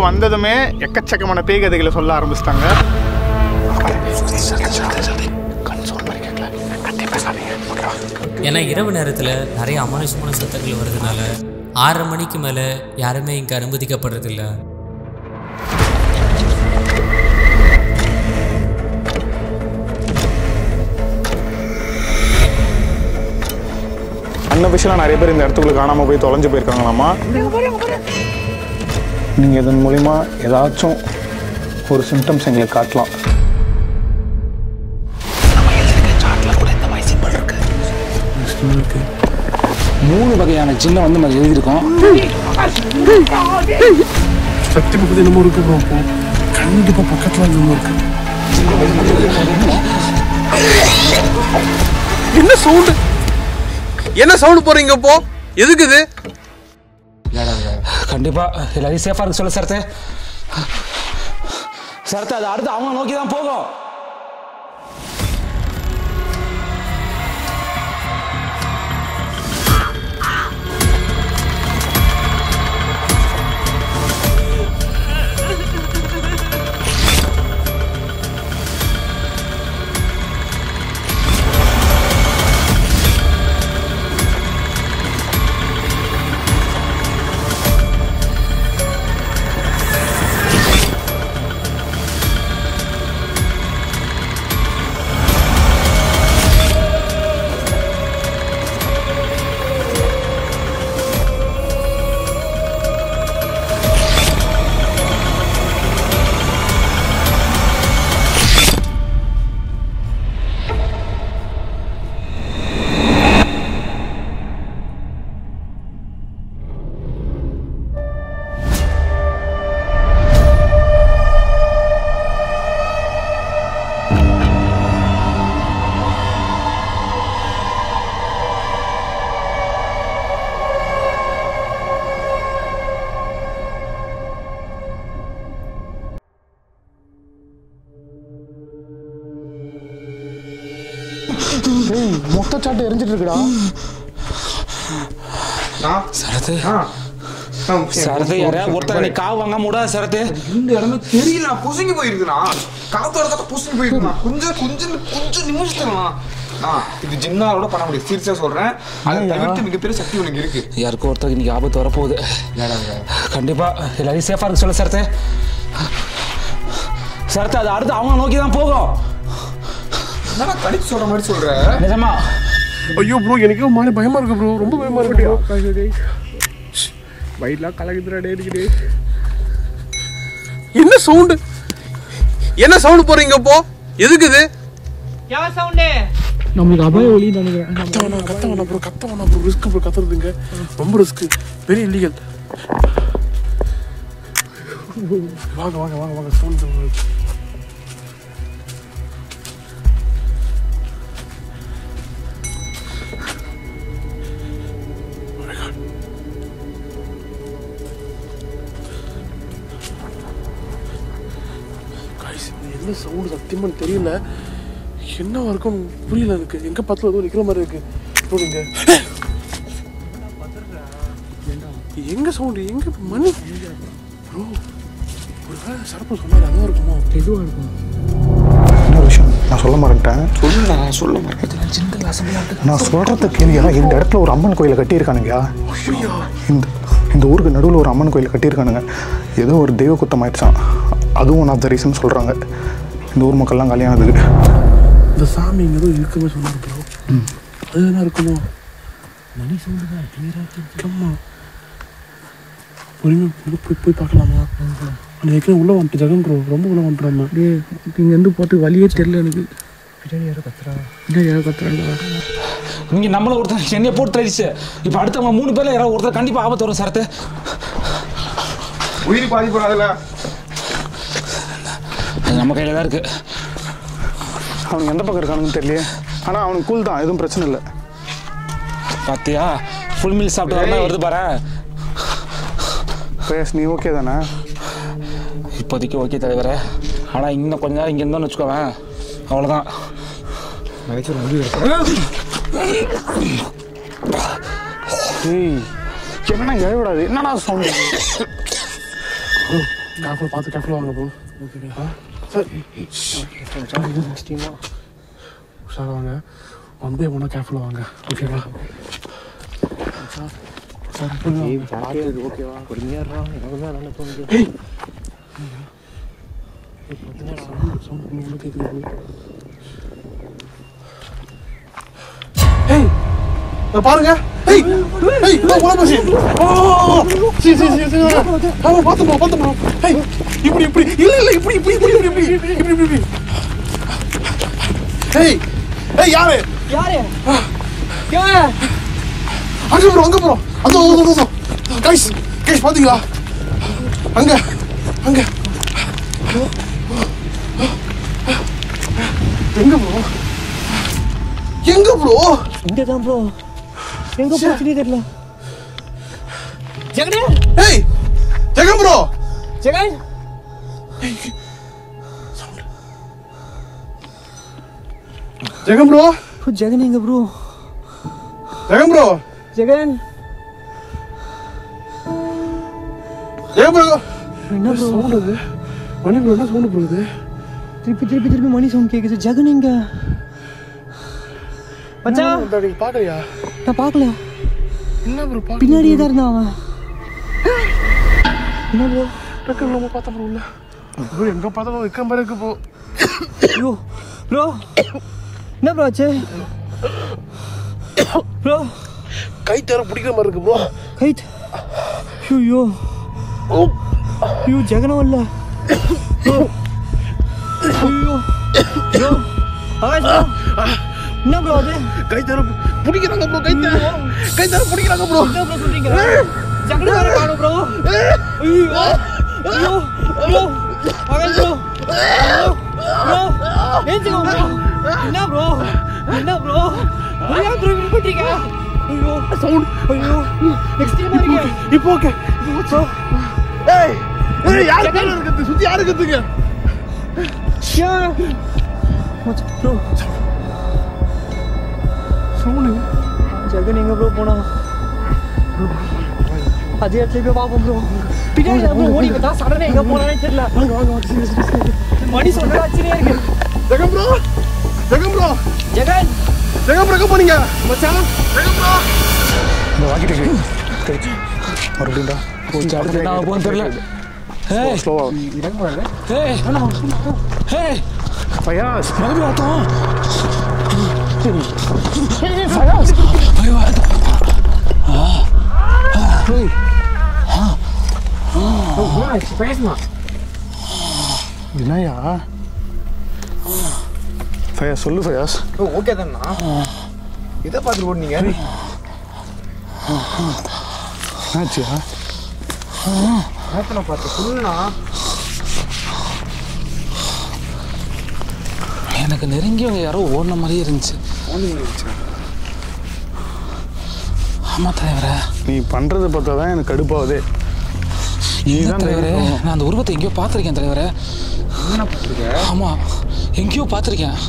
வந்ததுமே எக்கச்சக்கமான பேய் கதைகளை சொல்ல ஆரம்பிச்சிட்டாங்க ஏன்னா இரவு நேரத்தில் நிறைய அமானுஷமான சத்தங்கள் வர்றதுனால ஆறரை மணிக்கு மேலே யாருமே இங்கே அனுமதிக்கப்படுறதில்ல அன்அஃபிஷியலாக நிறைய பேர் இந்த இடத்துக்குள்ள காணாமல் போய் தொலைஞ்சு போயிருக்காங்களாமா நீங்கள் இதன் மூலிமா ஏதாச்சும் ஒரு சிம்டம்ஸ் எங்களுக்கு காட்டலாம் மூணு வகையான ஜின்னை வந்து நம்ம எழுதியிருக்கோம் சக்தி பக்கத்தில் என்னமோ இருக்கு ப்ரோ அப்போ கண்டிப்பாக பக்கத்தில் என்னமோ இருக்கு என்ன சவுண்டு என்ன சவுண்ட் போறீங்க இப்போ எதுக்கு இது கண்டிப்பா எல்லாரையும் சேஃபா இருக்க சொல்ல சரத்து சரத்து அது அடுத்து அவங்க நோக்கி தான் போகும் மொத்த சாட்டு எரிஞ்சிட்டு இருக்குடா சரத்து சரத்து யாரையா ஒருத்தர் நீ காவு வாங்காம விடாத சரத்து இந்த இடமே தெரியல புசுங்கி போயிருக்குண்ணா காத்தோட காத்த புசுங்கி போயிருக்குண்ணா கொஞ்சம் கொஞ்சம் கொஞ்சம் நிமிஷத்துலண்ணா நான் இது ஜின்னாலோட பண்ண முடியும் சீரியஸா சொல்றேன் அதை தவிர்த்து மிகப்பெரிய சக்தி உனக்கு இருக்கு யாருக்கும் ஒருத்தருக்கு இன்னைக்கு ஆபத்து வரப்போகுது கண்டிப்பா எல்லாரையும் சேஃபா இருக்க சொல்ல சரத்து சரத்து அது அடுத்து அவங்க நோக்கி தான் போகும் என்னடா கணிச்சு சொல்ற மாதிரி சொல்ற நிஜமா ஐயோ ப்ரோ எனக்கு மாதிரி பயமா இருக்கு ப்ரோ ரொம்ப பயமா இருக்கு வயிறுலாம் கலக்குதுடா டே இருக்குது என்ன சவுண்டு என்ன சவுண்ட் போறீங்க இப்போ எதுக்கு இது நம்மளுக்கு அபாய ஒளி நினைக்கிறேன் கத்த வேணாம் கத்த வேணாம் ப்ரோ கத்த வேணாம் ப்ரோ ரிஸ்க் ப்ரோ கத்துறதுங்க ரொம்ப ரிஸ்க் வெரி இல்லீகல் வாங்க வாங்க வாங்க வாங்க சவுண்ட் என்ன சவுண்டு சத்தியமா தெரியல என்னவா இருக்கும் புரியல எனக்கு எங்க பத்துல ஏதோ நிக்கிற மாதிரி இருக்கு ப்ரோ நீங்க எங்க சவுண்டு எங்க மணி ப்ரோ ஒரு வேளை சரப்பு சொன்னாரு அதுவா இருக்குமோ எதுவா இருக்கும் இன்னொரு விஷயம் நான் சொல்ல மாட்டேன் சொல்லுண்ணா சொல்ல மாட்டேன் நான் சொல்கிறத கேள்வியா இந்த இடத்துல ஒரு அம்மன் கோயிலை கட்டியிருக்கானுங்கயா இந்த இந்த ஊருக்கு நடுவில் ஒரு அம்மன் கோயில் கட்டியிருக்கானுங்க ஏதோ ஒரு தெய்வ குத்தம் ஆயிடுச்சான் அதுவும் ஒன் ஆஃப் த ரீசன் சொல்கிறாங்க இந்த ஊர் மக்கள்லாம் கல்யாணத்துக்கு இந்த சாமி இங்க ஏதோ இருக்குமே சொன்னாரு ப்ரோ அது என்ன இருக்குமோ மணி சவுண்டு தான் கிளியரா ஆமா பொறுமையா போய் போய் போய் பார்க்கலாமா அந்த ஏற்கனவே உள்ள வந்துட்டு ஜெகன் ப்ரோ ரொம்ப உள்ள வந்துடுறாம டே இங்க இருந்து பார்த்து வழியே தெரியல எனக்கு பின்னாடி யாரோ கத்துறா பின்னாடி யாரோ கத்துறாங்க இங்க நம்மள ஒருத்தர் என்னைய போட்டு தள்ளிச்சு இப்ப அடுத்தவங்க மூணு பேர்ல யாராவது ஒருத்தர் கண்டிப்பா ஆபத்து வரும் சரத்து உயிர் பாதிப்பு அதுல அது நம்ம கையில தான் இருக்கு அவனுக்கு எந்த பக்கம் இருக்கானுன்னு தெரியலையே ஆனால் அவனுக்கு கூல் தான் எதுவும் பிரச்சனை இல்லை பாத்தியா ஃபுல் மீல் சாப்பிட்டு வர மாதிரி வருது பாரு பேஸ் நீ ஓகே தானே இப்போதைக்கு ஓகே தலைவரே ஆனா இன்னும் கொஞ்ச நேரம் இங்க இருந்தோம்னு வச்சுக்கோவேன் அவ்வளவுதான் ஏய் என்னடா இழவிடாது என்னடா சவுண்டு கேர்ஃபுல்லாக பார்த்து கேர்ஃபுல்லாக வாங்க ப்ரோ ஓகே சார் உஷாரா வாங்க வந்து ஒன்றா கேர்ஃபுல்லாக வாங்க ஓகேவா சார் ஓகேவா பொறுமையாக எனக்கு தான் நல்லா தோணுது சவுண்ட் கேட்குது ஏய் இத பாருங்க ஏய் ஏய் நான் போல பேசி ஓ சி சி சி சி ஆமா பாத்து போ பாத்து போ ஏய் இப்படி இப்படி இல்ல இல்ல இப்படி இப்படி இப்படி இப்படி இப்படி இப்படி இப்படி இப்படி ஏய் ஏய் யாரு யாரு அங்க ப்ரோ அங்க ப்ரோ அந்த அந்த அந்த கைஸ் கைஸ் பாத்தீங்களா அங்க அங்க எங்க ப்ரோ எங்க ப்ரோ இங்க தான் ப்ரோ எங்க போச்சுனே தெரியல ஜெகனே ஏய் ஜெகன் ப்ரோ ஜெகன் ஜெகன் ப்ரோ ஜெகன் எங்க bro Jagan bro Jagan Jagan bro என்ன ப்ரோ சவுண்ட் அது மணி ப்ரோ என்ன சவுண்ட் ப்ரோ இது திருப்பி திருப்பி திருப்பி மணி சவுண்ட் கேக்குது ஜெகன் எங்க மச்சான் நீ பாக்கலையா நான் பார்க்கல என்ன ப்ரோ பாக்க பின்னாடியே தான் இருந்தான் அவன் என்ன ப்ரோ டக்குன்னு நம்ம பார்த்தா ப்ரோ இல்ல ப்ரோ எங்க பார்த்தாலும் வைக்க மாதிரி இருக்கு ப்ரோ ஐயோ ப்ரோ என்ன ப்ரோ ஆச்சு ப்ரோ கை தேர பிடிக்கிற மாதிரி இருக்கு ப்ரோ கைத் ஐயோ ஐயோ ஜெகனும் இல்ல ஐயோ ப்ரோ ஆகாஷ் bro. என்ன ப்ரோ அது கை தேர பிடிக்கிறாங்க ப்ரோ கை தேர கை தேர பிடிக்கிறாங்க ப்ரோ என்ன ப்ரோ சொல்றீங்க ஜெகன் வேற காணோம் ப்ரோ ஐயோ ஐயோ ப்ரோ ஆகாஷ் ப்ரோ ப்ரோ ஏஞ்சுங்க ப்ரோ என்ன ப்ரோ என்ன ப்ரோ ஏன் ப்ரோ இப்படி பண்றீங்க ஐயோ சவுண்ட் ஐயோ எக்ஸ்ட்ரீமா இருக்கு இப்போ ஓகே ப்ரோ ஏய் ஏய் யார் பேர் இருக்குது சுத்தி யார் இருக்குதுங்க Yeah. What's bro? Sound Jagan எங்க ப்ரோ போனா அதே இடத்துல போய் பார்ப்போம் ப்ரோ பின்னாடி ப்ரோ ஓடி வந்தா சடனா எங்க போனானே தெரியல வாங்க வாங்க வாங்க சீரியஸ் சீரியஸ் மணி சொன்னா ஆச்சரியா இருக்கு Jagan bro Jagan bro Jagan Jagan bro எங்க போனீங்க மச்சான் ஜெகன் ப்ரோ இந்த வாக்கி டேக்கு கழிச்சு மறுபடியும்டா போச்சு அடுத்து என்ன போன்னு தெரியல ஏய் ஸ்லோவா ஏய் ஏய் ஃபயாஸ் மறுபடியும் ஆட்டம் ஃபயாஸ் ஐயோ என்னையா ஃபயாஸ் சொல்லு ஃபயாஸ் ஓகே தானா இதை பார்த்துட்டு ஓடுனீங்க என்னாச்சியா நேரத்தை பார்த்து சொல்லுண்ணா எனக்கு நெருங்கியவங்க யாரோ ஓடின மாதிரியே இருந்துச்சு ஆமா தலைவரே நீ பண்றதை பார்த்தா தான் எனக்கு கடுப்பாகுதே நீ இல்ல தான் தலைவரே நான் அந்த உருவத்தை எங்கேயோ பார்த்துருக்கேன் தலைவரே என்ன பார்த்துருக்க ஆமா எங்கேயோ பார்த்துருக்கேன்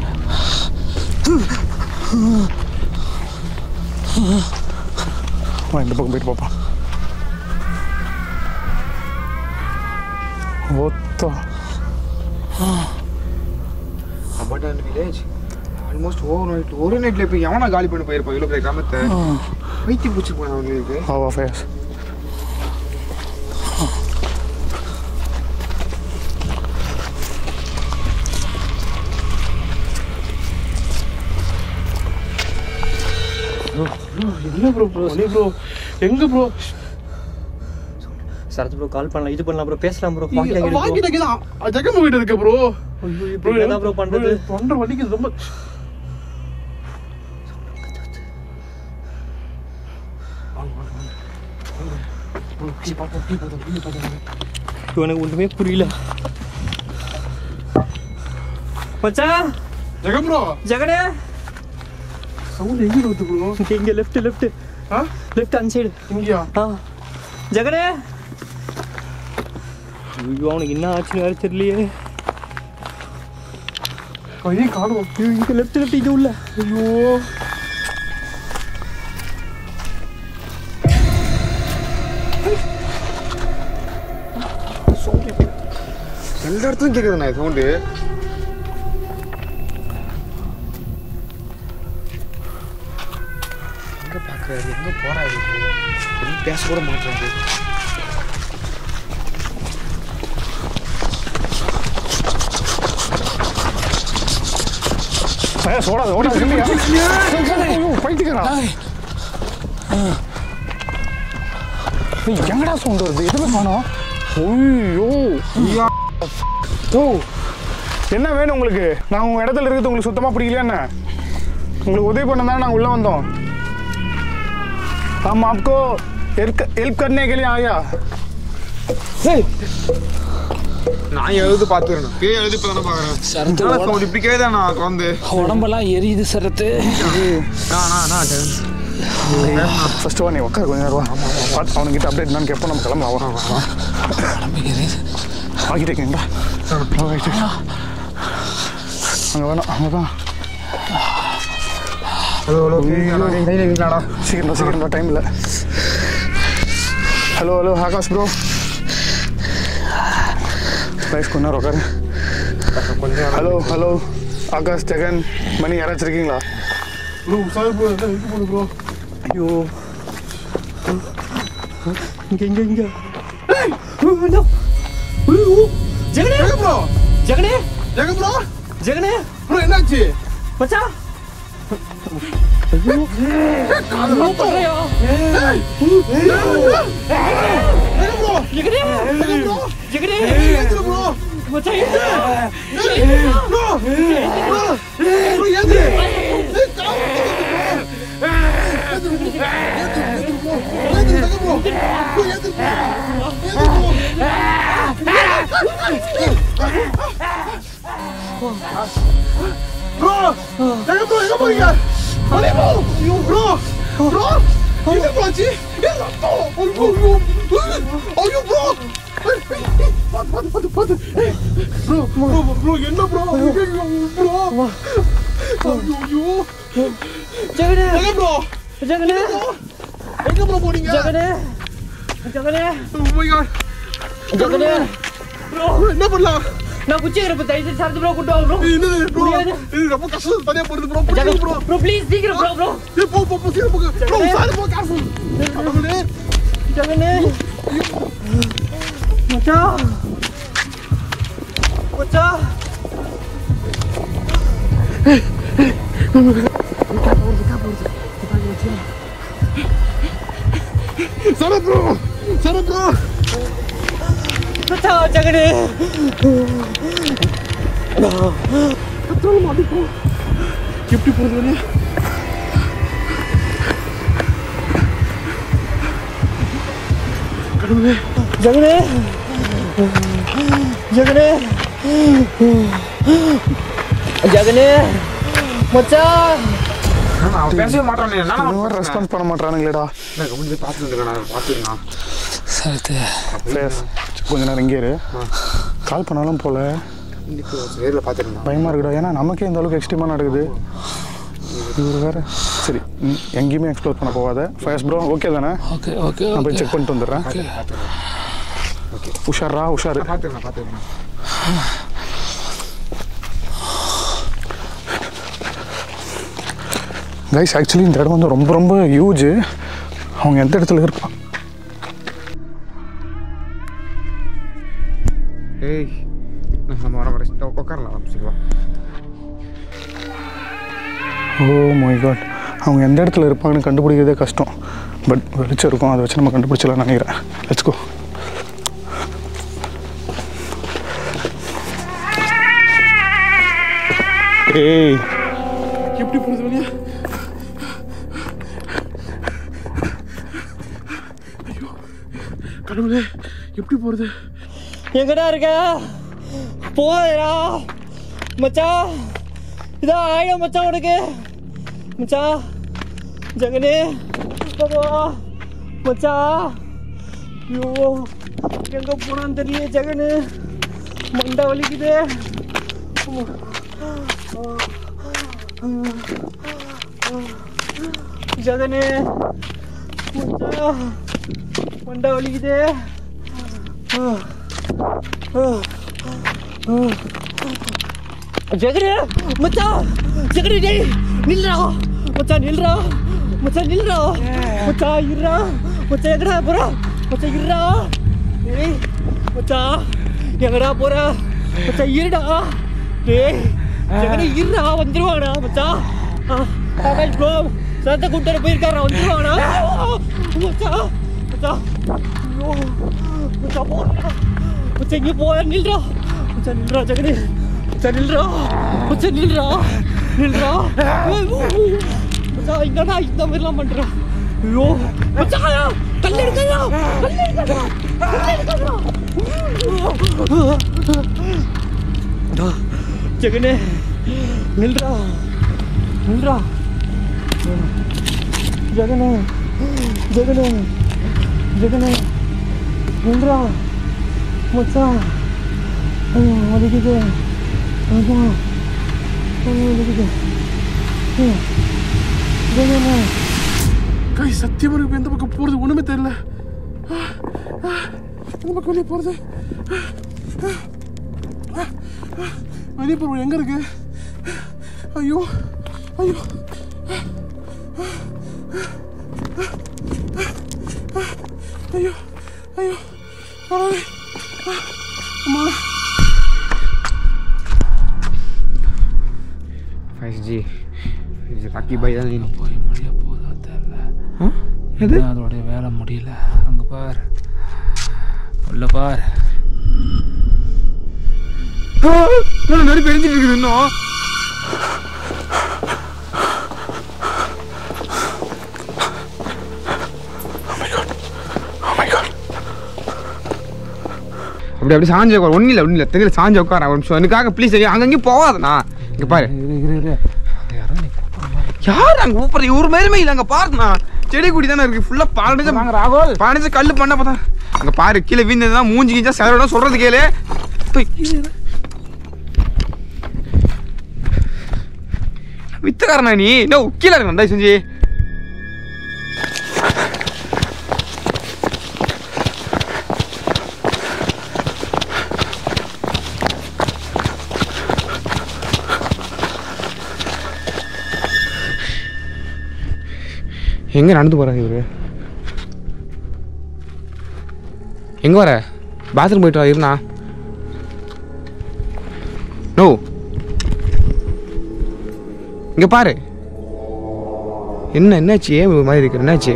வா இந்த பக்கம் போயிட்டு பார்ப்போம் ஓத்தா abandon village almost overnight ஒரு நைட்ல போய் எவனா காலி பண்ணி போயிருப்பான் இவ்வளோ பெரிய கிராமத்தை வைத்தி பிடிச்சி போனேன் அவங்களுக்கு வா வா ஃபயாஸ் என்ன ப்ரோ ப்ரோ நீ ப்ரோ எங்க ப்ரோ சரத் ப்ரோ கால் பண்ணலாம் இது பண்ணலாம் ப்ரோ பேசலாம் ப்ரோ வாங்கி டேக்கு தான் ஜெகன் ப்ரோ கிட்ட இருக்கு ப்ரோ ப்ரோ என்ன ப்ரோ பண்றது தொண்டை வலிக்குது ரொம்ப ப்ரோ, எனக்கு ஒண்ணுமே புரியல மச்சான் ஜெகன் ப்ரோ ஜெகனே சவுண்ட் எங்க வருது ப்ரோ இங்க இங்க லெஃப்ட் லெஃப்ட் ஆ லெஃப்ட் அந்த சைடு இங்கயா ஆ ஜெகனே ஐயோ அவனுக்கு என்ன ஆச்சுன்னு வேற தெரியலையே கையை காணும் ஐயோ இங்க லெஃப்ட் லெஃப்ட் இது உள்ள ஐயோ சவுண்ட் எல்லா இடத்துலையும் கேட்குதுண்ணா சவுண்டு எங்க பார்க்குறாரு எங்க போறாரு எதுவும் பேச கூட மாட்டாரு ஏய், ஓடாத ஓடாத இல்லையா? ஐயோ, பைத்தியக்காரா. ஏய், எங்கடா சவுண்ட் வருது எதுவுமே காணோம் ஐயோ ஓ என்ன வேணும் உங்களுக்கு நான் உங்க இடத்துல இருக்கிறது உங்களுக்கு சுத்தமா பிடிக்கலையா என்ன உங்களுக்கு உதவி பண்ண தானே நாங்கள் உள்ள வந்தோம் हम आपको हेल्प करने के लिए आया நான் எழுது பார்த்துருந்தேன் பேய் எழுதி இப்போ தானே பார்க்குறேன் சரத்து சவுண்ட் இப்படி கேதா நான் குழந்தை உடம்பெல்லாம் எரியுது சரத்து ஃபர்ஸ்ட் வா நீ உட்கார் கொஞ்ச நேரம் வா பார்த்து அவனுங்கிட்ட அப்டேட் நான் கேட்போம் நம்ம கிளம்பலாம் வா உடம்பு எரியுது ஆகிட்டு இருக்கீங்களா அங்கே வேணாம் அங்கே தான் ஹலோ ஹலோ கையில் இருக்கீங்களாடா சீக்கிரம் சீக்கிரம் டைம் இல்லை ஹலோ ஹலோ ஆகாஷ் ப்ரோ ரைஸ் கொஞ்ச நேரம் உட்காரு கொஞ்சம் ஹலோ ஹலோ ஆகாஷ் ஜெகன் மணி யாராச்சும் இருக்கீங்களா ப்ரோ சார் ப்ரோ என்ன இருக்கு போகுது ப்ரோ ஐயோ இங்க இங்க இங்க ஏய், ஐயோ, ஐயோ, ஜெகனே ஜெக ப்ரோ ஜெகனே ஜெக ப்ரோ ஜெகனே ப்ரோ என்னாச்சு மச்சான் என்ன பண்றியா? ஜெக ப்ரோ ஜெகனே ஜெகனே ஏத்துரு ப்ரோ மச்சான் எங்க? ப்ரோ ப்ரோ ப்ரோ ஏத்துரு ஏய் கால் ஏத்துரு ப்ரோ ஏத்துரு ப்ரோ ஏத்துரு ஜெக ப்ரோ ப்ரோ ஏத்துரு ப்ரோ ஏத்துரு ப்ரோ ப்ரோ ஜெக ப்ரோ எங்க போறீங்க அலே ப்ரோ ப்ரோ ப்ரோ எங்க போச்சு ஐயோ ஐயோ ஐயோ ப்ரோ பாத்து பாத்து பாத்து ப்ரோ ப்ரோ ப்ரோ என்ன ப்ரோ ப்ரோ ஐயோ ஜெகனே ஜெக ப்ரோ ஜெகனே எங்க ப்ரோ போறீங்க ஜெகனே ஜெகனே Oh my god. ஜெகனே ப்ரோ என்ன பண்ணலாம் நான் குச்சி இருப்ப தயவு சரத்து ப்ரோ கூட்டு வா ப்ரோ ஏய், என்னது ப்ரோ முடியாது. இது ரொம்ப கஷ்டம் தனியா போறது bro bro bro bro please சீக்கிரம் ப்ரோ ப்ரோ ஏய் போ போ போ சீக்கிரம் போங்க ப்ரோ சாரி போ கேர்ஃபுல் கடவுளே ஜெகனே மச்சான் மச்சான் சர ப்ரோ சர ப்ரோ மச்சான் ஜெகனே கத்தால மாட்டி ப்ரோ எப்படி போறது வெளிய கடவுளே ஜெகனே ஜெகனே ஜெகனே மச்சான் அவன் பேசவே மாட்டானே என்ன இவன் ரெஸ்பான்ஸ் பண்ண மாட்டானுங்களேடா கொஞ்சம் பார்த்து வந்துருக்கேன் பார்த்துருக்கேன் சரத்து ஃபேஸ் கொஞ்ச நேரம் இங்கே இரு கால் பண்ணாலும் போல இன்னைக்கு நேரில் பார்த்துருக்கேன் பயமாக இருக்குடா ஏன்னா நமக்கே இந்த அளவுக்கு எக்ஸ்ட்ரீமாக நடக்குது இவர் வேற சரி ம், எங்கேயுமே எக்ஸ்ப்ளோர் பண்ண போகாத ஃபேஸ் ப்ரோ ஓகே தானே ஓகே ஓகே நான் போய் ஓகே செக் பண்ணிட்டு வந்துடுறேன் உஷாரா உஷாரு பார்த்துருக்கேன் பார்த்துருக்கேன் கைஸ் ஆக்சுவலி இந்த இடம் வந்து ரொம்ப ரொம்ப ஹியூஜ் அவங்க எந்த இடத்துல இருப்பான் ஏய் நம்ம வர வர உட்காரலாம் சரிவா ஓ மை காட் அவங்க எந்த இடத்துல இருப்பாங்கன்னு கண்டுபிடிக்கிறதே கஷ்டம் பட் வெளிச்சம் இருக்கும் அதை வச்சு நம்ம கண்டுபிடிச்சலாம் நினைக்கிறேன் லெட்ஸ் கோ ஏய் எப்படி போறது வெளிய ஐயோ கடவுளே எப்படி போறது எங்கடா இருக்க போதா மச்சான் இதான் ஆயிடும் மச்சான் உனக்கு மச்சான் ஜெகனே பாப்பா மச்சான் ஐயோ எங்க போனான்னு தெரியல ஜெகனு மண்டை வலிக்குது ஜெகனே மச்சான் மண்டை வலிக்குது ஜெகரு மச்சான் ஜெகரு டேய் நில்றா மச்சான் நில்றா மச்சான் நில்றா மச்சான் இருடா மச்சான் எங்கடா போறா மச்சான் இருடா டேய் மச்சான் எங்கடா போறா மச்சான் இருடா டேய் ஜெகரு இருடா வந்துருவாங்கடா மச்சான் ஆகாஷ் ப்ரோ சத்த கூட்டார போயிருக்காரா வந்துருவாங்கடா மச்சான் மச்சான் ஐயோ மச்சான் போறா மச்சான் இங்கே போற நில்றா மச்சான் நில்றா ஜெகரு மச்சான் நில்றா மச்சான் நில்றா நில்றா மச்சான் என்னடா இந்த மாதிரிலாம் பண்றா ஐயோ மச்சான் கல் எடுக்கடா கல் எடுக்கடா கல் எடுக்கடா ஜெகனே நில்றா நில்றா ஜெகனே ஜெகனே ஜெகனே நில்றா மச்சான் ஐயோ வலிக்குது அதான் ஐயோ வலிக்குது ஐயோ, ஜெகனே கை சத்தியமா இருக்கு எந்த பக்கம் போறது ஒண்ணுமே தெரியல ஆ, ஆ, எந்த பக்கம் வெளியே போறது ஆ, ஆ, ஆ, வெளியே போறது எங்க இருக்கு ஐயோ ஐயோ ஐயோ ஐயோ பரவாயில்ல அம்மா ஃபைவ் ஜி இது ராக்கி பாய் தான் நீ போய் முடிய போதா தெரியல எது அதோடைய வேலை முடியல அங்க பார் உள்ள பார் நெருப்பு எரிஞ்சிட்டு இருக்குது இன்னும் அப்படி அப்படி சாஞ்சு உட்கார் ஒன்றும் இல்லை ஒன்றும் இல்லை தெரியல சாஞ்சு உட்கார ஒரு நிமிஷம் எனக்காக ப்ளீஸ் அங்கங்கேயும் போகாதண்ணா இங்கே பாரு இரு இரு இரு அங்க யாரோ நீ கூப்பிடுற மாதிரி யார் அங்கே ஊப்புறது ஒரு மேலுமே இல்லை அங்கே பாருண்ணா செடி கொடி தானே இருக்குது ஃபுல்லாக பாடிச்ச வாங்க ராகுல் பாடிச்ச கல் பண்ண பார்த்தா அங்கே பாரு கீழே வீழ்ந்ததுன்னா மூஞ்சி கிஞ்சா சேரோட சொல்கிறது கேளு போய் வித்தக்காரனா நீ என்ன கீழே இருக்கு தயவு செஞ்சு எங்க நடந்து போறாரு இவரு எங்க வர பாத்ரூம் போயிட்டு வா இருந்தா நோ இங்க பாரு என்ன என்னாச்சு ஏன் ஒரு மாதிரி இருக்கு என்னாச்சு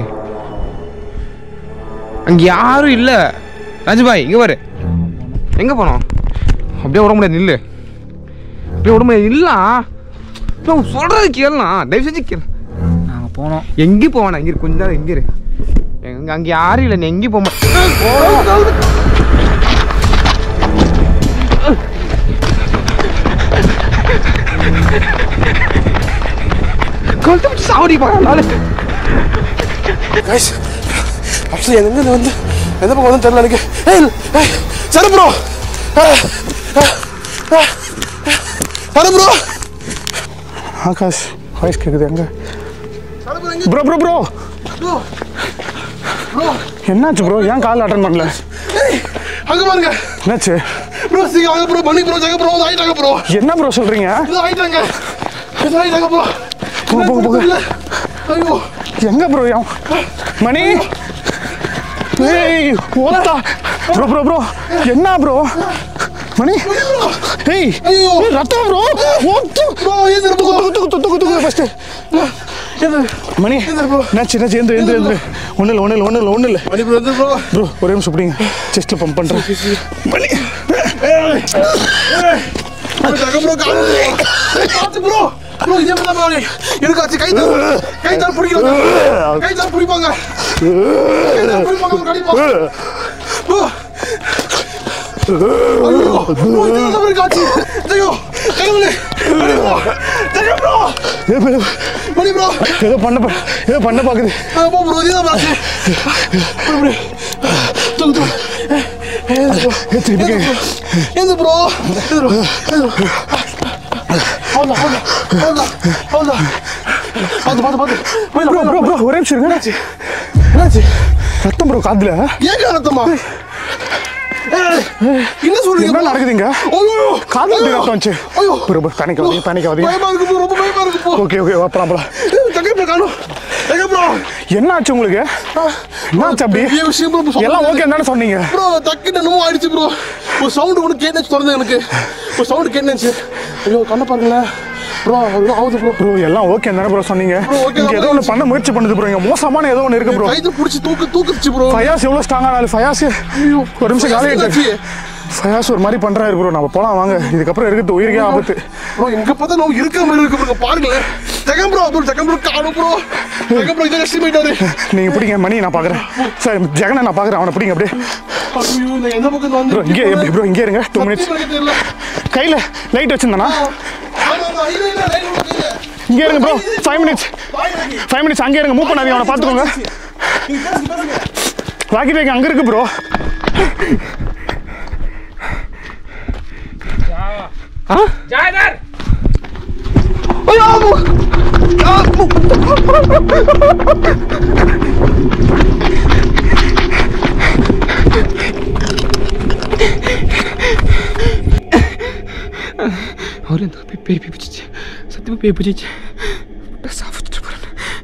அங்க யாரும் இல்ல ராஜபாய் இங்க பாரு எங்க போனோம் அப்படியே விட முடியாது நில்லு அப்படியே விட முடியாது இல்ல நான் சொல்றது கேளலாம் தயவு செஞ்சு கேளு நாங்க போனோம் எங்கேயும் போவானா இங்க இரு, கொஞ்ச நேரம் எங்க இரு எங்க அங்க யாரும் இல்லை நீ எங்கேயும் போக மாட்டேன் கழுத்து பிடிச்சி சாவடி பாரு கைஸ் ஆக்சுவலி எங்க வந்து எந்த பக்கம் வந்து தெரியல எனக்கு ஏய் ஏய் சரி ப்ரோ சரி ப்ரோ ஆகாஷ் வாய்ஸ் கேட்குது எங்க bro bro bro bro bro என்னாச்சு ப்ரோ ஏன் கால் அட்டன் பண்ணல ஏய் அங்க பாருங்க என்னாச்சு ப்ரோ சீக்கிரம் வாங்க ப்ரோ பண்ணி ப்ரோ ஜெக ப்ரோ வந்து ஆயிட்டாங்க ப்ரோ என்ன ப்ரோ சொல்றீங்க இது ஆயிட்டாங்க இது ஆயிட்டாங்க ப்ரோ போங்க, போங்க, போங்க. ஐயோ எங்க ப்ரோ என் மணி ஏய் ஓலா ப்ரோ ப்ரோ ப்ரோ என்ன ப்ரோ மணி ஏய் ஐயோ. ஏய், ரத்தம் ப்ரோ ஓட்டு ப்ரோ ஏந்திர ப்ரோ துக்கு துக்கு துக்கு துக்கு ஃபர்ஸ்ட் மணி என்னாச்சு என்னாச்சு எந்திரு எந்திரு எந்திரு ஒன்றும் இல்லை ஒன்றும் இல்லை ஒன்றும் இல்லை ஒன்றும் இல்லை மணி ப்ரோ எந்திர ப்ரோ ப்ரோ ஒரே நிமிஷம் பிடிங்க செஸ்ட்டில் பம்ப் பண்ணுறேன் மணி ஜெக ப்ரோ காத்து ப்ரோ ப்ரோ இதே மாதிரி ப்ரோ இருக்காச்சு கை தான் கை தான் பிடிக்கிறாங்க கை தான் பிடிப்பாங்க கை தான் பிடிப்பாங்க கடிப்பாங்க ப்ரோ ஐயோ ப்ரோ இதே மாதிரி காட்சி ஐயோ கடவுளே Mani bro Jaga bro Mani bro ஏதோ பண்ண பா- ஏதோ பண்ண பார்க்குது போ ப்ரோ இதே தான் காட்சி தூக்கு தூக்கு திருப்பி எந்த ப்ரோ எந்த ப்ரோ எந்த ப்ரோ ஹவுலா ஹவுலா ஹவுலா ஹவுலா பார்த்து பார்த்து பார்த்து போயில ப்ரோ ப்ரோ ப்ரோ ஒரே நிமிஷம் இருங்க என்னாச்சு ரத்தம் ப்ரோ காதுல ஏன் காரணத்தம்மா என்ன சொல்றீங்க என்ன bro? நடக்குதுங்க ஐயோ காது எப்படி ரத்தம் வந்துச்சு ஐயோ ப்ரோ ப்ரோ பேனிக் ஆகாதீங்க பேனிக் ஆகாதீங்க பயமா இருக்கு bro ரொம்ப பயமா இருக்கு bro ஓகே ஓகே அப்புறம் அப்புறம் தங்க ப்ரோ காணோம் தங்க ப்ரோ என்ன ஆச்சு உங்களுக்கு என்னாச்சு அப்படி பெரிய விஷயம் bro எல்லாம் ஓகே தானே சொன்னீங்க ப்ரோ டக்குன்னு என்னமோ ஆயிடுச்சு ப்ரோ ஒரு சவுண்டு ஒன்று கேட்டுச்சு திறந்து எனக்கு ஒரு சவுண்டு கேட்டுச்சு ஐயோ கண்ணை பாருங்களேன் ப்ரோ அவ்வளோ ஆகுது ப்ரோ ப்ரோ எல்லாம் ஓகே தானே ப்ரோ சொன்னீங்க Bro, okay இங்க தான் ஏதோ ஒன்று பண்ண முயற்சி பண்ணுது ப்ரோ இங்க மோசமான ஏதோ ஒன்று இருக்கு ப்ரோ கைது பிடிச்சி தூக்கு தூக்குச்சு ப்ரோ ஃபயாஸ் எவ்வளோ ஸ்ட்ராங்காக நாலு ஃபயாஸ் ஒரு நிமிஷம் காலி என்னாச்சு? ஃபயாஸ் ஒரு மாதிரி பண்றாரு ப்ரோ நம்ம போலாம் வாங்க இதுக்கப்புறம் இருக்கிறது உயிருக்கே ஆபத்து ப்ரோ இங்க பார்த்தா நம்ம இருக்கிற மாதிரி இருக்கு ப்ரோ பாருங்களேன் Jagan bro bro Jagan bro காணும் ப்ரோ ஜெகம் ப்ரோ இதை கஷ்டமாயிட்டாரு நீங்க பிடிங்க மணி நான் பாக்குறேன் சார் ஜெகனை நான் பாக்குறேன் அவனை பிடிங்க அப்படியே ஐயோ நான் எந்த பக்கம் வந்து ப்ரோ இங்கே எப்படி ப்ரோ இங்கே இருங்க டூ மினிட்ஸ் சத்தியமா எனக்கு தெரியல கையில் லைட் வச்சிருந்தானா ஆமா, ஆமா, இல்ல, இல்ல, line உள்ள கையில. இங்கே இருங்க ப்ரோ ஃபைவ் மினிட்ஸ் வாய் வைக்கி. ஃபைவ் மினிட்ஸ் அங்கே இருங்க மூவ் பண்ணாதீங்க அவனை பார்த்துக்கோங்க நீங்க பேசுங்க, பேசுங்க. வாக்கி பேக் அங்கே இருக்கு ப்ரோ ஜாயதர் அவர் அந்த பேய் பேய் பிடிச்சிச்சு சத்தியமாக பேய் பிடிச்சிச்சு சாப்பிட்டு போகிறேன்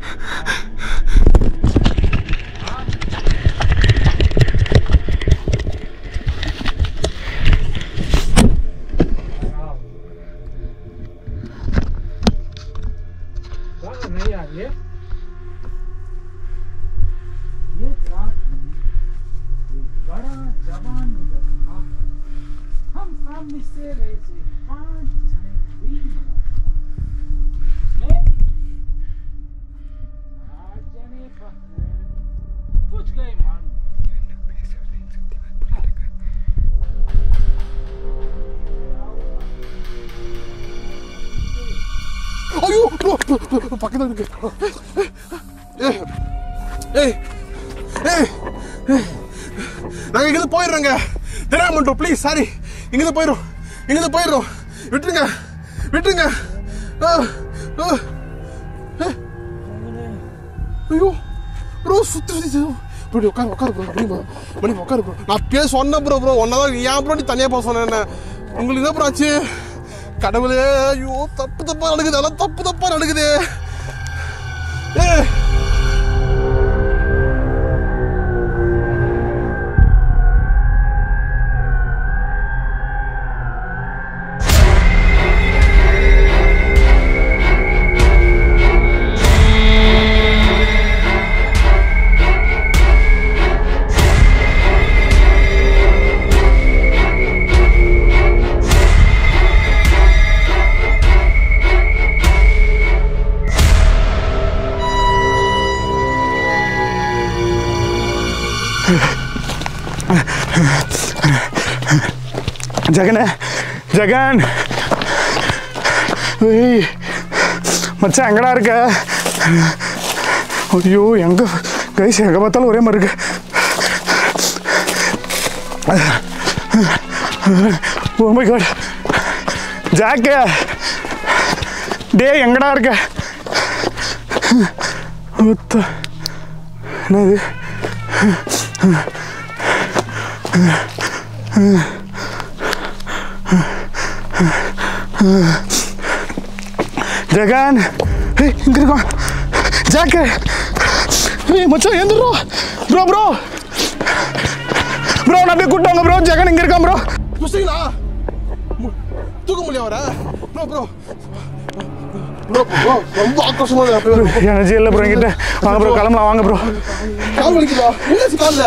ஐயோ ப்ரோ பக்கத்துல இருக்கு ஏய் ஏய் ஏய் ஏய். நாங்க இங்கிருந்து போயிடுறோங்க தெரியாம பண்ணிட்டோம் ப்ளீஸ் சாரி இங்கிருந்து போயிடும் இங்கிருந்து போயிடுறோம் விட்டுருங்க விட்டுருங்க ஆ, ஆ. ஏய். ஐயோ ப்ரோ சுத்தி சுத்தி சுத்தி. ப்ரோ நீ உட்காரு உட்காரு bro Mani bro. Mani bro, உட்காரு ப்ரோ நான் பேர் சொன்னேன் ப்ரோ ப்ரோ ஒன்னதான் ஏன் ப்ரோ நீ தனியாக போக சொன்னேன் என்ன உங்களுக்கு என்ன ப்ரோ ஆச்சு கடவுளே ஐயோ தப்பு தப்பா நடக்குது அதெல்லாம் தப்பு தப்பா நடக்குது ஏய் ஜெகனே ஜெகன் ஏய் மச்சான் எங்கடா இருக்க ஐயோ எங்க கைஸ் எங்க பார்த்தாலும் ஒரே மாதிரி இருக்கு ஓ மை காட் ஜாக்கு டே எங்கடா இருக்க ஒத்த என்னது ஜெகன் ஏய் இங்க இருக்கான் ஜாக்கு ஏய் மச்சான் எந்திரோ ப்ரோ ப்ரோ ப்ரோ நான் அப்படியே கூட்டாங்க ப்ரோ ஜெகன் இங்க இருக்கான் ப்ரோ புரியுங்களா தூக்க முடியும் வர ப்ரோ ப்ரோ ப்ரோ ப்ரோ ரொம்ப ஆக்ரோஷமா இருக்கு எனர்ஜி இல்லை ப்ரோ என்கிட்ட வாங்க ப்ரோ கிளம்பலாம் வாங்க ப்ரோ கால் வலிக்குதா என்ன கால்ல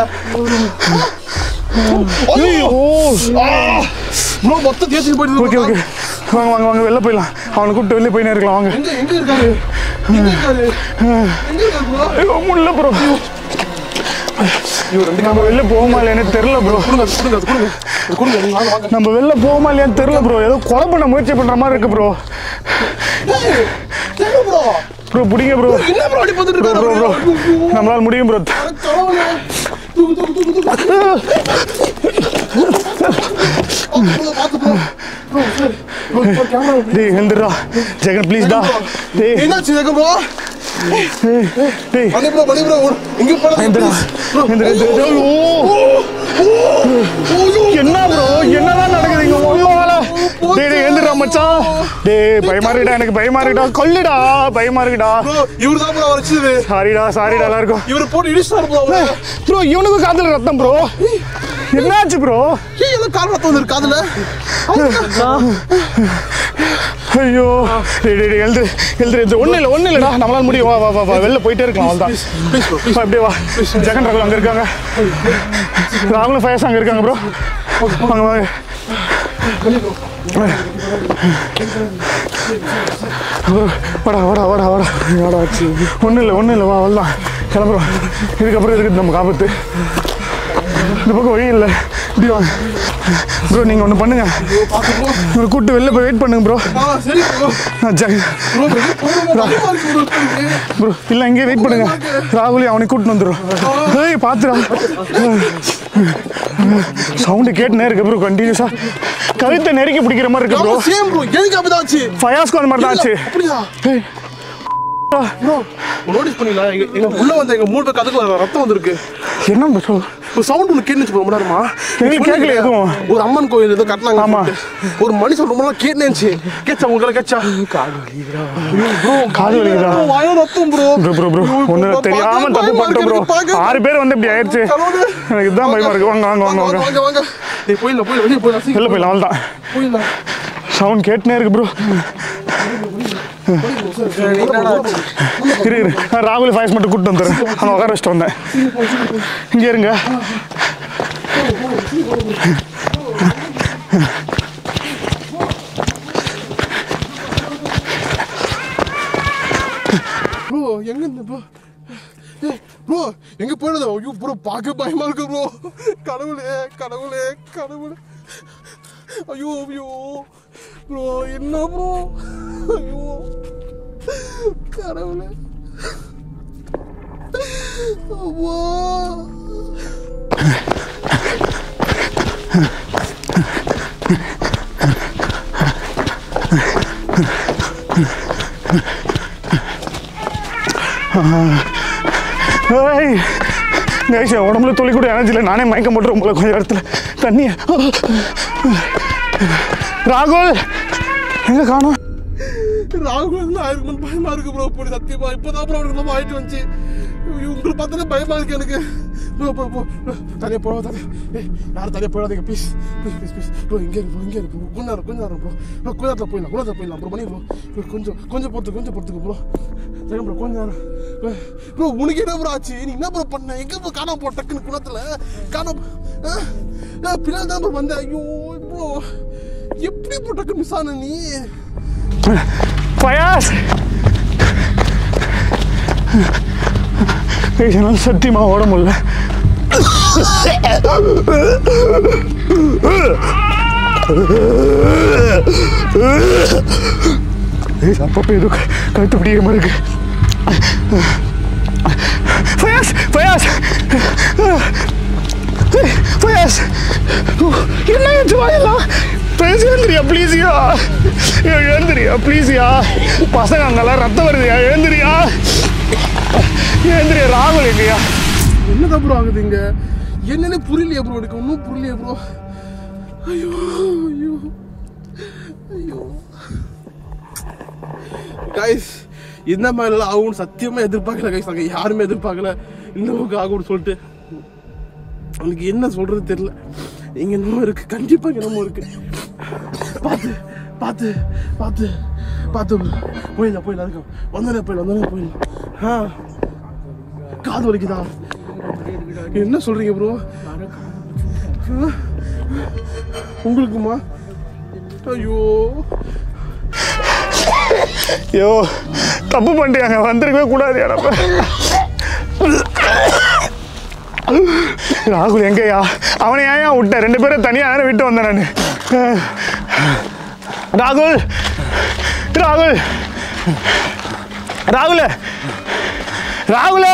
ஐயோ ப்ரோ மொத்தம் தேய்ச்சி போயிடுது ஓகே ஓகே வாங்க வாங்க வாங்க வெளில போயிடலாம் அவனை கூப்பிட்டு வெளில போயினே இருக்கலாம் வாங்க எங்க எங்க இருக்காரு எங்க இருக்காரு எங்க இருக்காரு ப்ரோ ஐயோ முடியல ப்ரோ நம்ம வெளில போகுமா இல்லையானு தெரில ப்ரோ கொடுங்க அது கொடுங்க அது கொடுங்க அது கொடுங்க நீங்க வாங்க வாங்க நம்ம வெளில போகுமா இல்லையான்னு தெரில ப்ரோ ஏதோ கொலை பண்ண முயற்சி பண்ற மாதிரி இருக்கு ப்ரோ ஏய், என்ன ப்ரோ ப்ரோ பிடிங்க ப்ரோ என்ன ப்ரோ அடி பார்த்துட்டு ப்ரோ இருக்காரு ப்ரோ ப்ரோ நம்மளால முடியும் ப்ரோ கடவுளே தூக்கு தூக்கு தூக்கு தூக்கு பார்த்து ப்ரோ ப்ரோ சரி ப்ரோ கேமரா டேய் எந்திரா ஜெகன் ப்ளீஸ் டா டேய் என்னாச்சு ஜெகம் ப்ரோ டேய் டேய் மணி ப்ரோ மணி ப்ரோ இங்க போறது எந்திரா ப்ரோ எந்திரா எந்திரா ஐயோ ஓ ஓ என்னதான் நடக்குது இங்க உண்மையால டேய் டேய் எழுந்துடா மச்சான் டேய் பயமா இருக்குடா எனக்கு பயமா இருக்குடா கொல்லுடா பயமா இருக்குடா ப்ரோ இவரு தான் ப்ரோ வச்சுது சாரிடா சாரிடா எல்லாருக்கும் இவரு போட்டு இடிச்சாரு ப்ரோ அவரு ப்ரோ இவனுக்கும் காதல ரத்தம் ப்ரோ என்னாச்சு ப்ரோ ஏய் எல்லாம் கால் ரத்தம் வந்துருக்கு காதுல ஐயோ டேய் டேய் டேய், எழுந்து எழுந்து எழுந்து ஒன்றும் இல்லை ஒன்றும் இல்லைடா நம்மளால முடியும் வா வா வா வா வெளில போயிட்டே இருக்கலாம் அவ்வளோதான் ப்ளீஸ் ப்ரோ ப்ளீஸ் அப்படியே வா ஜெகன் ரகுல் அங்கே இருக்காங்க ராகுலும் ஃபயர்ஸ் அங்கே இருக்காங்க ப்ரோ வாங்க வாங்க வாடா வாடா வாடா வாடா வாடா ஒன்றும் இல்லை ஒன்றும் இல்லை வா அவ்வளோதான் கிளம்புறோம் இதுக்கப்புறம் இருக்குது நமக்கு ஆபத்து இந்த பக்கம் வழி இல்லை இப்படி வாங்க ப்ரோ நீங்கள் ஒன்று பண்ணுங்க உங்களை கூப்பிட்டு வெளில போய் வெயிட் பண்ணுங்க ப்ரோ ஆ சரி ப்ரோ நான் Jagan bro bro bro bro இல்லை இங்கே வெயிட் பண்ணுங்க ராகுலி அவனை கூட்டிட்டு வந்துடும் ஏய் பார்த்துடா சவுண்டு கேட்டுனே இருக்கு ப்ரோ கண்டினியூஸா கழுத்தை நெருக்கி பிடிக்கிற மாதிரி இருக்கு ப்ரோ சேம் ப்ரோ எனக்கு அப்படிதான் ஆச்சு ஃபயாஸ்க்கு அந்த மாதிரி தான் ஆச்சு அப்படியா ஏய், ப்ரோ நோட்டீஸ் பண்ணீங்களா எங்க எங்க உள்ள வந்த எங்க மூணு பேர் கதுக்கு ரத்தம் வந்திருக்கு என்ன ப்ரோ ஒரு சவுண்ட் ஒன்று கேட்டுச்சு ரொம்ப நேரமா எங்களுக்கு கேட்கல எதுவும். ஒரு அம்மன் கோயில் ஏதோ கட்டினாங்க ஆமா. சொல்லிட்டு. ஒரு மனுஷன் ரொம்ப நேரம் கேட்டுச்சு கேச்சா உங்களுக்கு கேச்சா காது வலிக்குதா வாயோ ரத்தம் ப்ரோ ப்ரோ ப்ரோ ப்ரோ ஒன்று தெரியாம தப்பு பண்ணிட்டோம் ப்ரோ ஆறு பேர் வந்து இப்படி ஆயிடுச்சு எனக்கு இதுதான் பயமா இருக்கு வாங்க வாங்க வாங்க வாங்க வாங்க வாங்க டேய் போயிடலாம் போயிடலாம் வெளியே போயிடலாம் வெளில சீக்கிரம் போயிடலாம் அவ்வளோதான் போயிடலாம் சவுண்ட் கேட்டுனே இருக்கு ப்ரோ இரு இரு நான் ராகுல் ஃபயர்ஸ் மட்டும் கூப்பிட்டு வந்துடுறேன் அங்கே உட்கார வச்சுட்டு வந்தேன் இங்கே இருங்க ப்ரோ எங்க இந்த ப்ரோ ப்ரோ எங்க போயிடுது ஐயோ ப்ரோ பார்க்க பயமா இருக்கு ப்ரோ கடவுளே கடவுளே கடவுளே ஐயோ ஐயோ ப்ரோ என்ன ப்ரோ ஐயோ கடவுளே அம்மா ஏய் கைஸ் என் உடம்புல துளி கூட எனர்ஜி இல்லை நானே மயக்கம் போட்டுரும் உங்களை கொஞ்சம் இடத்துல தண்ணி ராகுல் எங்க காணோம் ராகுல் ஆயிருக்கும் பயமா இருக்கு ப்ரோ போடி சத்தியமா இப்பதான் ப்ரோ அவனுக்கு நம்ம ஆயிட்டு வந்துச்சு ஐயோ, உங்களை பார்த்தாலே பயமா இருக்கு எனக்கு ப்ரோ ப்ரோ ப்ரோ தனியா போவா தனியா ஏய் யாரும் தனியா போயிடாதீங்க please please please please bro இங்கே இருக்கு bro, இங்கே இருக்கு bro. கொஞ்ச நேரம் கொஞ்ச நேரம் ப்ரோ ப்ரோ கொஞ்ச நேரத்தில் போயிடலாம் கொஞ்ச நேரத்தில் போயிடலாம் ப்ரோ பண்ணி ப்ரோ ப்ரோ கொஞ்சம் கொஞ்சம் பொறுத்து கொஞ்சம் பொறுத்துக்கு ப்ரோ சரி ப்ரோ கொஞ்ச நேரம் ப்ரோ உனக்கு என்ன ப்ரோ ஆச்சு நீ என்ன ப்ரோ பண்ண எங்க ப்ரோ காணாம போ டக்குன்னு குணத்துல காணாம ஆ? ஆ, பின்னாடி தான் ப்ரோ வந்தேன் ஐயோ ப்ரோ எப்படி ப்ரோ டக்கு மிஸ் ஆன நீ பயாஸ் கைஸ் என்னால் சத்தியமா ஓட முடியல கைஸ் அப்பப்போ ஏதோ க- கழுத்து பிடிக்கிற மாதிரி இருக்கு ஃபயாஸ் ஃபயாஸ் ஃபயாஸ் என்ன ஆச்சு வாயெல்லாம் ஃபயாஸ் எழுந்திரியா ப்ளீஸ்யா எழுந்திரியா ப்ளீஸ்யா பசங்க அங்கெல்லாம் ரத்தம் வருதுயா எழுந்திரியா எழுந்திரியா ராகுல் எங்கயா என்னதான் ப்ரோ ஆகுது இங்க என்னன்னு புரியலையே ப்ரோ எனக்கு ஒன்றும் புரியலையே ப்ரோ ஐயோ ஐயோ ஐயோ கைஸ் இந்த மாதிரிலாம் ஆகும்னு சத்தியமா எதிர்பார்க்கல கைஸ் நாங்கள் யாருமே எதிர்பார்க்கல இந்த அளவுக்கு ஆகும்னு சொல்லிட்டு எனக்கு என்ன சொல்றது தெரியல இங்க என்னமோ இருக்கு கண்டிப்பா இங்க என்னமோ இருக்கு பார்த்து பார்த்து பார்த்து பார்த்து போயிடலாம் போயிடலாம் அதுக்கு வந்தோடனே போயிடலாம் வந்தோடனே போயிடலாம் ஆ காது வலிக்குதா என்ன சொல்றீங்க ப்ரோ உங்களுக்குமா ஐயோ ஐயோ தப்பு பண்ணிட்டாங்க வந்திருக்கவே கூடாது நம்ம ராகுல் எங்கயா அவனை ஏன் விட்ட ரெண்டு பேரும் தனியாக தானே விட்டு வந்தேன் நான் ராகுல் ராகுல் ராகுல ராகுல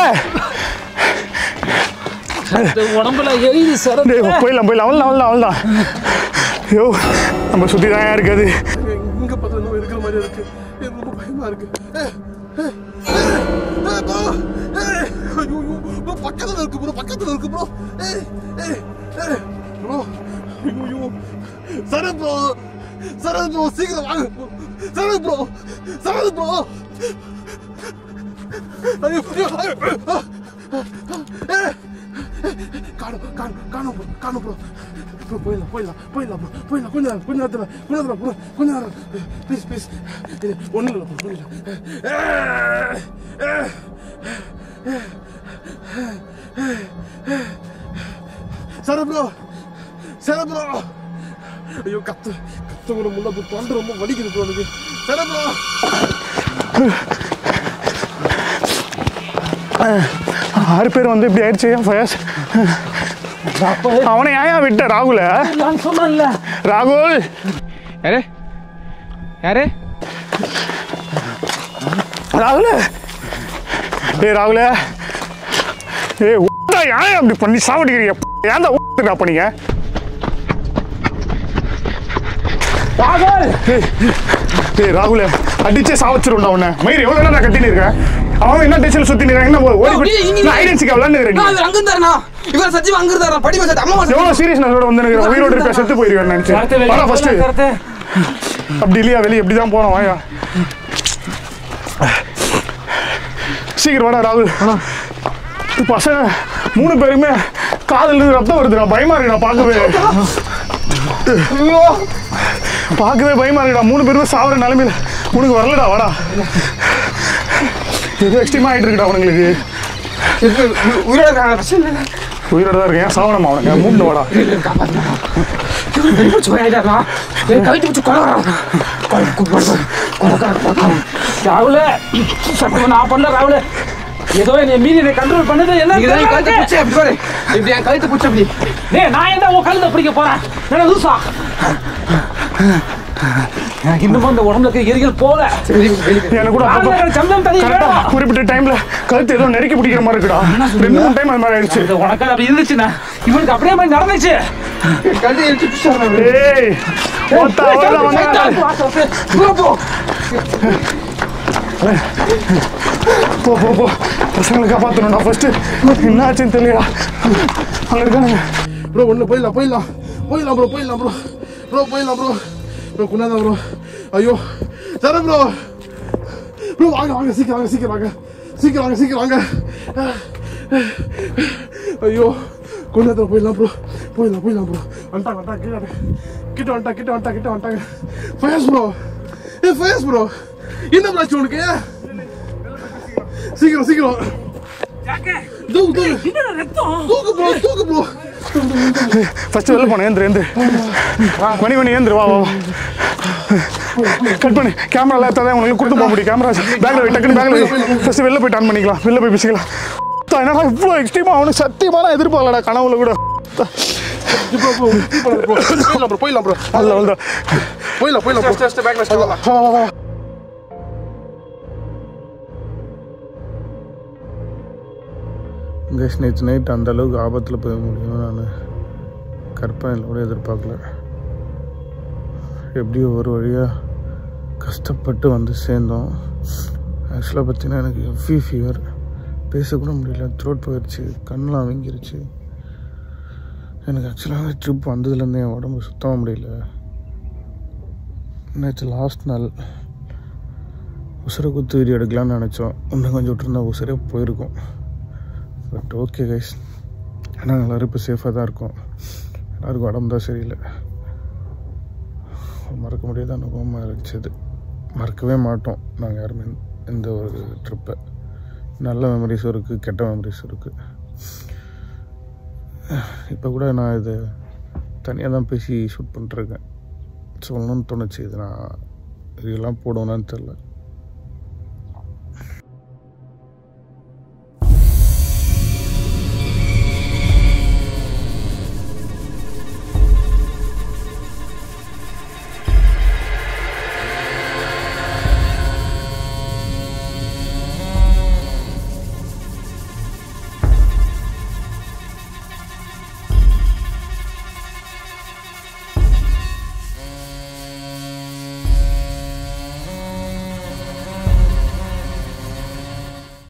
உடம்புல எரியுது சார் டேய் போயிடலாம் போயிடலாம் அவள் அவள் அவள் தான் ஐயோ நம்ம சுற்றி தான் இருக்காது இங்க பார்த்தா இன்னும் இருக்கிற மாதிரி இருக்கு எனக்கு ரொம்ப பயமா இருக்கு ஏய், ஏய், ஏய், ஏய், bro, ஏய், ஐயோ, ஐயோ, bro, பக்கத்துல இருக்கு ப்ரோ பக்கத்துல இருக்கு ப்ரோ ஏய் ஏய் ஏய் ப்ரோ ஐயோ ஐயோ சரத் ப்ரோ சரத் ப்ரோ சீக்கிரம் வாங்க சரத் ப்ரோ சரத் ப்ரோ ஐயோ ஐயோ. ஏய், காணும் காணும் காணும் ப்ரோ காணும் ப்ரோ ப்ரோ போயிடலாம் போயிடலாம் போயிடலாம் ப்ரோ போயிடலாம் கொஞ்ச நேரம் கொஞ்ச நேரத்தில் கொஞ்ச நேரத்தில் ப்ரோ கொஞ்ச நேரம் ப்ளீஸ் ப்ளீஸ் ஒன்றும் இல்லை ப்ரோ ஒன்றும் இல்லை சர ப்ரோ சர ப்ரோ ஐயோ கத்து கத்து கூட முள்ள தொண்டை ரொம்ப வலிக்குது ப்ரோ எனக்கு சர ப்ரோ ஆறு பேர் வந்து இப்படி ஆயிடுச்சு ஃபயஸ் அவனை ஏன் விட்ட ராகுல சொன்னல ராகுல் யாரு யாரு ராகுல ஏய் ராகுல ஏய் உண்டா ஏன் அப்படி பண்ணி சாவடிக்கிறீங்க ஏன் தான் ஊத்துடா பண்ணீங்க ராகுல் ஏய், ஏய் ராகுல அடிச்சே சாவச்சிருண்டா உன்னை மயிர் எவ்வளவு நேரம் நான் கட்டின்னு இருக்கேன் அவன் என்ன டென்ஷன் சுத்தி நிற்கிறான் என்ன ஓடி இங்க, இங்க, இங்க. ஐடென்சிக்கு விளாண்டு நான் அது அங்க இருந்தாருண்ணா இவர் சத்தியமா அங்க இருந்தாரா படி வச்சா அம்மா வச்சா எவ்வளவு சீரியஸ் நான் வந்து நினைக்கிறேன் உயிரோடு இருக்க செத்து போயிருவேன் நினைச்சேன் வாடா ஃபர்ஸ்ட் அப்படி இல்லையா வெளியே எப்படி தான் போனோம் வாயா சீக்கிரம் வாடா ராகுல் பசங்க மூணு பேருமே காதுல இருந்து ரத்தம் வருதுடா பயமா இருக்குடா பார்க்கவே பார்க்கவே பயமா இருக்குடா மூணு பேருமே சாவர நிலைமையில உனக்கு வரலடா வாடா ஏதோ எக்ஸ்ட்ரீமா ஆயிட்டு இருக்குடா அவனுங்களுக்கு உயிரோட இருக்காங்க பிரச்சனை இல்லை உயிரோட தான் இருக்கேன் சாவணமா அவனுங்க மூணு வாடா கவிட்டு பிடிச்சி கொலை ராகுல சத்தியமா நான் பண்ணல ராகுல ஏதோ என்னை மீறி என்னை கண்ட்ரோல் பண்ணது என்ன நீங்க தான் என் கழுத்தை பிடிச்சி அப்படி பாரு இப்படி என் கழுத்தை பிடிச்சி அப்படி டேய் நான் என்ன உன் கழுத்தை பிடிக்க போறேன் என்ன லூசா எனக்கு இன்னமும் இந்த உடம்புல இருக்க எரிகள் போல எனக்கு கூட அப்பப்போ ராகுல, சந்தனம் தண்ணி கரெக்டா வேணும். குறிப்பிட்ட டைம்ல கழுத்து ஏதோ நெருக்கி பிடிக்கிற மாதிரி இருக்குடா ரெண்டு மூணு டைம் அது மாதிரி ஆயிடுச்சு இது உனக்கு அப்படி இருந்துச்சுண்ணா இவனுக்கு அப்படியே மாதிரி நடந்துச்சு கழுத்தை எரிச்சு பிடிச்சாரு ஏய் ஒத்த அவர்தான் வந்தாங்க. போ போ போ பசங்களை காப்பாற்றணும்டா ஃபர்ஸ்ட் என்ன ஆச்சுன்னு தெரியலடா அங்க இருக்கானுங்க ப்ரோ ஒன்று போயிடலாம் போயிடலாம் போயிடலாம் ப்ரோ போயிடலாம் ப்ரோ ப்ரோ போயிடலாம் ப்ரோ ப்ரோ குண்டாதான் ப்ரோ ஐயோ சர ப்ரோ ப்ரோ வாங்க வாங்க சீக்கிரம் வாங்க சீக்கிரம் வாங்க சீக்கிரம் வாங்க சீக்கிரம் வாங்க ஐயோ குண்டாத்தில் போயிடலாம் ப்ரோ போயிடலாம் போயிடலாம் ப்ரோ வந்துட்டாங்க வந்துட்டாங்க கீழே கிட்ட வந்துட்டா கிட்ட வந்துட்டா கிட்ட வந்துட்டாங்க ஃபயர்ஸ் ப்ரோ ஏ ஃபயர்ஸ் ப்ரோ என்ன பிரச்சனை உனக்கு சீக்கிரம் சீக்கிரம் தூக்கு தூக்கு தூக்கு ப்ரோ தூக்கு ப்ரோ ஃபர்ஸ்ட் வெளில போனேன் ஏந்திரு ஏந்திரு மணி மணி ஏந்திரு வா வா வா. கட் பண்ணு கேமரா எல்லாம் தான் உங்களுக்கு கொடுத்து போக முடியும் கேமரா பேக்ல வை டக்குனு பேக்ல வை ஃபர்ஸ்ட் வெளில போய் ஆன் பண்ணிக்கலாம் வெளில போய் பேசிக்கலாம் த்தா, என்னடா இவ்வளோ எக்ஸ்ட்ரீமா அவனுக்கு சத்தியமான எதிர்பார்க்கலடா கனவுல கூட ப்ரோ ப்ரோ ப்ரோ போயிடலாம் ப்ரோ போயிடலாம் ப்ரோ அல்ல அல்ல போயிடலாம் போயிடலாம் ப்ரோ பேக்ல வச்சுக்கலாம் வா வா வா கைஸ் நேற்று நைட் அந்த அளவுக்கு ஆபத்தில் போய் முடியும் நான் கற்பனையில் கூட எதிர்பார்க்கல எப்படியோ ஒரு வழியாக கஷ்டப்பட்டு வந்து சேர்ந்தோம் ஆக்சுவலாக பார்த்தீங்கன்னா எனக்கு எஃபி ஃபீவர் பேசக்கூட முடியல த்ரோட் போயிடுச்சு கண்ணெலாம் வீங்கிருச்சு எனக்கு ஆக்சுவலாக ட்ரிப் வந்ததுலேருந்து என் உடம்பு சுத்தமாக முடியல நேற்று லாஸ்ட் நாள் உசுரை குத்து வீடியோ எடுக்கலாம்னு நினச்சோம் இன்னும் கொஞ்சம் விட்டுருந்தா உசுரே போயிருக்கும் பட் ஓகே கைஸ் ஏன்னா எல்லோரும் இப்போ சேஃபாக தான் இருக்கோம் எல்லாருக்கும் உடம்பு தான் சரியில்லை மறக்க முடியாத அனுபவமாக இருந்துச்சு இது மறக்கவே மாட்டோம் நாங்கள் யாருமே இந்த ஒரு ட்ரிப்பை நல்ல மெமரிஸும் இருக்குது கெட்ட மெமரிஸும் இருக்குது இப்போ கூட நான் இதை தனியாக தான் பேசி ஷூட் பண்ணிட்டுருக்கேன் சொல்லணும்னு தோணுச்சு இது நான் இதெல்லாம் போடுவேனான்னு தெரில